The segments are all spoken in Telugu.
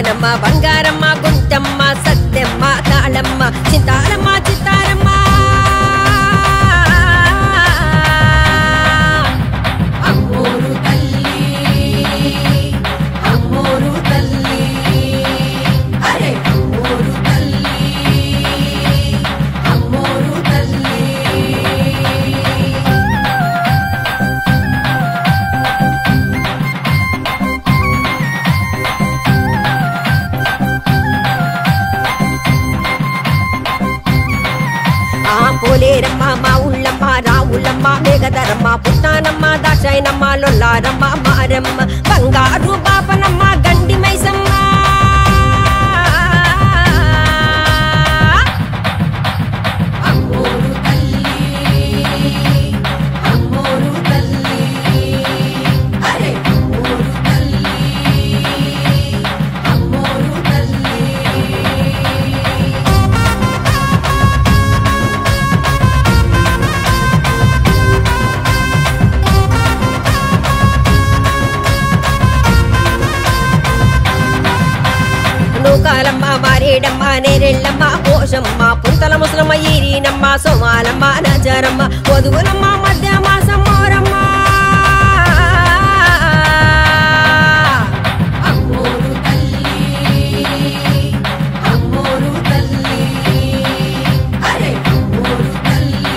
బంగారమ్మ బంగారమ్మ గుంటమ్మ సత్యమ్మ కాళమ్మ చింతారమ్మ చిత్తారమ్మ అమ్మోరు తల్లి అమ్మోరు తల్లి అరే అమ్మోరు తల్లి అమ్మోరు తల్లి ఆ పోలేరమ్మ మా ఉళ్ళమ్మ రావులమ్మ మేఘధరమ్మ పుట్టానమ్మ దాక్షాయనమ్మ లొల్లారమ్మ మారమ్మ బంగారు బాపనమ్మ గండి మైసమ్మ అమ్మోరు తల్లి అమ్మోరు తల్లి అరే అమ్మోరు తల్లి అమ్మోరు తల్లి నూకాలమ్మ మారేడమ్మ నేరెళ్ళమ్మ పోషమ్మ పుంతల ముసలమ్మ ఈరీనమ్మ సోమాలమ్మ నజరమ్మ వధువులమ్మ మధ్య మాసమ్మోరమ్మ అమ్మోరు తల్లి అమ్మోరు తల్లి అరే అమ్మోరు తల్లి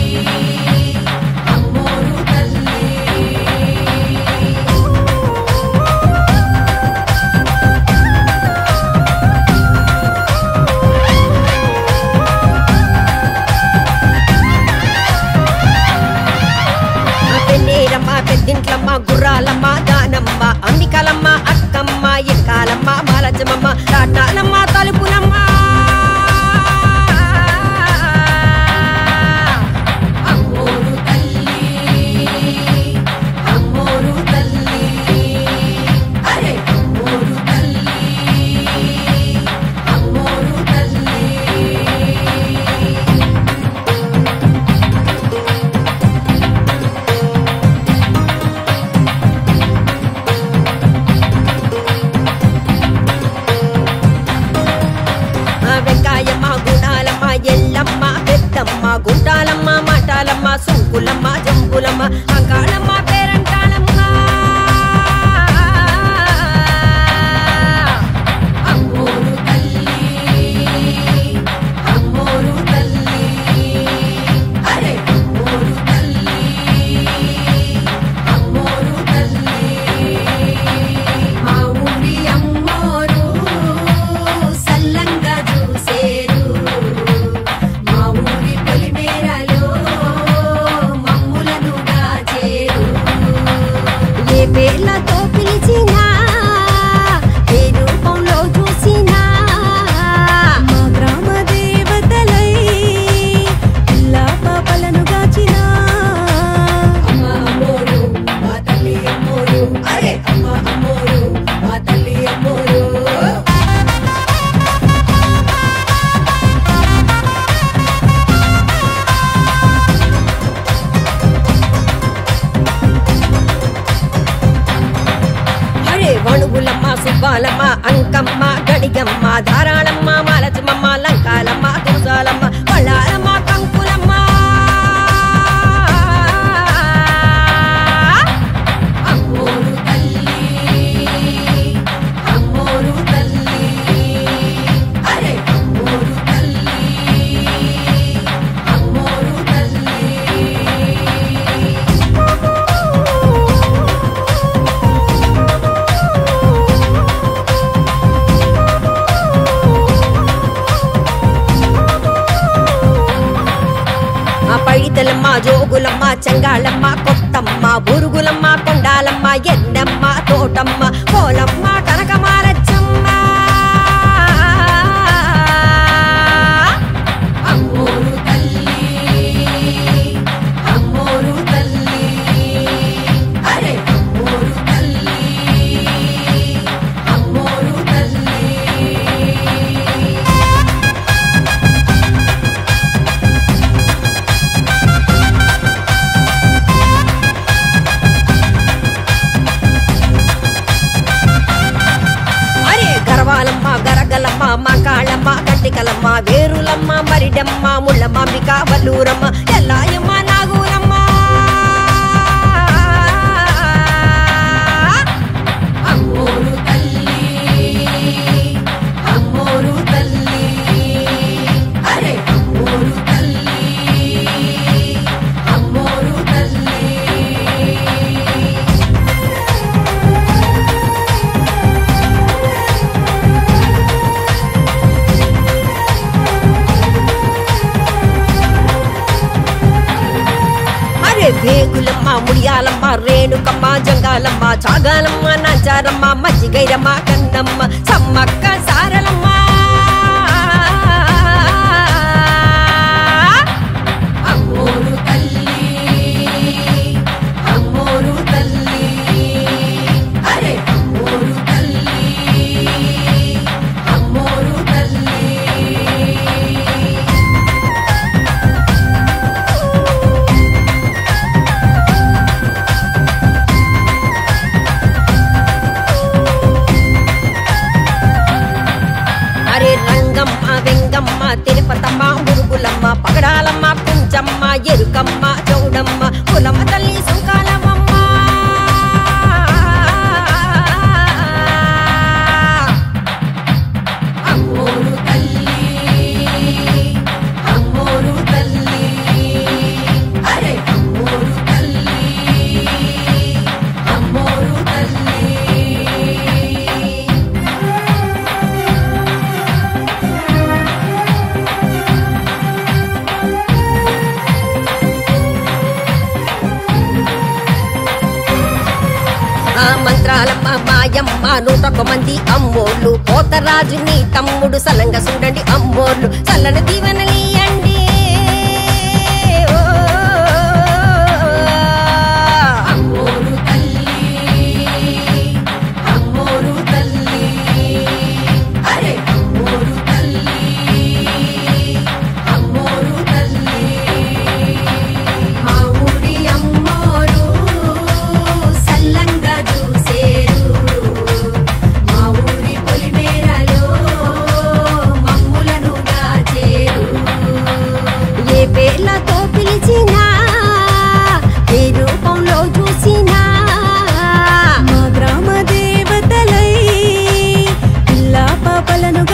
అమ్మోరు తల్లి ఆ పెన్నేరమ్మ పెద్దింట్లమ్మ గుర్రాలమ్మ దానమ్మ అంబికలమ్మ అక్కమ్మ ఎక్కాలమ్మ బాలజమమ్మ రాటాలమ్మ తలుపులమ్మ అమ్మోరు తల్లి అమ్మోరు తల్లి అరే అమ్మోరు తల్లి అమ్మోరు తల్లి ఆ వెంకాయమ్మ గుణాలమ్మ ఎల్లమ్మ పెద్దమ్మ గుండాలమ్మ మటాలమ్మ సుంకులమ్మ జంబులమ్మ అంకాళమ్మ పేరంటాలమ్మ అమ్మోరు తల్లి అమ్మోరు తల్లి అరే అమ్మోరు తల్లి అమ్మోరు తల్లి మా ఊరి అమ్మోరు సల్లంగా చూసేరు మా ఊరి పొలిమేరలో మమ్ములను దాచేరు ఏ పేర్లతో పిలిచినా ఏ రూపంలో చూసినా మా గ్రామ దేవతలై పిల్లా పాపలను గాచిన అమ్మ అమ్మోరు మా తల్లి అమ్మోరు అరే అమ్మ అమ్మోరు మా తల్లి అమ్మోరు అరే వణుగులమ్మ సుబ్బాలమ్మ అంకమ్మ గడిగమ్మ ధారాళమ్మ మాలచమమ్మ లంకాలమ్మ దుర్సాలమ్మ పళ్ళారమ్మ కంకులమ్మ అమ్మోరు తల్లి అమ్మోరు తల్లి అరే అమ్మోరు తల్లి అమ్మోరు తల్లి ఆ పైడితలమ్మ జోగులమ్మ చెంగాళమ్మ కొత్తమ్మ బురుగులమ్మ కొండాలమ్మ ఎన్నమ్మ తోటమ్మ పోలమ్మ కనకమాలచ్చమ్మ అమ్మోరు తల్లి అమ్మోరు తల్లి అరే అమ్మోరు తల్లి అమ్మోరు తల్లి మంగళమ్మ మా కాళమ్మ గట్టికలమ్మ వేరులమ్మ మరిడమ్మ ముళ్ళ మామిక వల్లూరమ్మ ఎల్లాయమ్మ నాగులమ్మ అమ్మోరు తల్లి అమ్మోరు తల్లి అరే అమ్మోరు తల్లి అమ్మోరు తల్లి అరే వేగులమ్మ ముడియాలమ్మ రేణుకమ్మ జంగాలమ్మ చాగాలమ్మ నాచారమ్మ మజ్జిగైరమ్మ కన్నమ్మ సమ్మక్క సారలమ్మ అమ్మోరు తల్లి అమ్మోరు తల్లి అరే అమ్మోరు తల్లి అమ్మోరు తల్లి అరే రంగమ్మ వెంగమ్మ తిరుపతమ్మ మురుగులమ్మ పగడాలమ్మ కుంచమ్మ ఎరుకమ్మ చౌడమ్మ కులమ్మ తల్లి సుంకాలమ్మ అమ్మోరు తల్లి అమ్మోరు తల్లి అరే అమ్మోరు తల్లి అమ్మోరు తల్లి ఆ మంత్రాలమ్మ మాయమ్మ నూటొక్క మంది అమ్మోళ్ళు పోతరాజు నీ తమ్ముడు సలంగ చూడండి అమ్మోళ్ళు చల్లని దీవెనలియండి ఓ. అమ్మోరు తల్లి అమ్మోరు తల్లి అరే అమ్మోరు తల్లి అమ్మోరు తల్లి మా ఊరి అమ్మోరు సల్లంగా చూసేరు మా ఊరి పొలిమేరలో మమ్ములను దాచేరు ఏ పేర్లతో పిలిచినా ఏ రూపంలో చూసినా మా గ్రామ దేవతలై పిల్లా పాపలను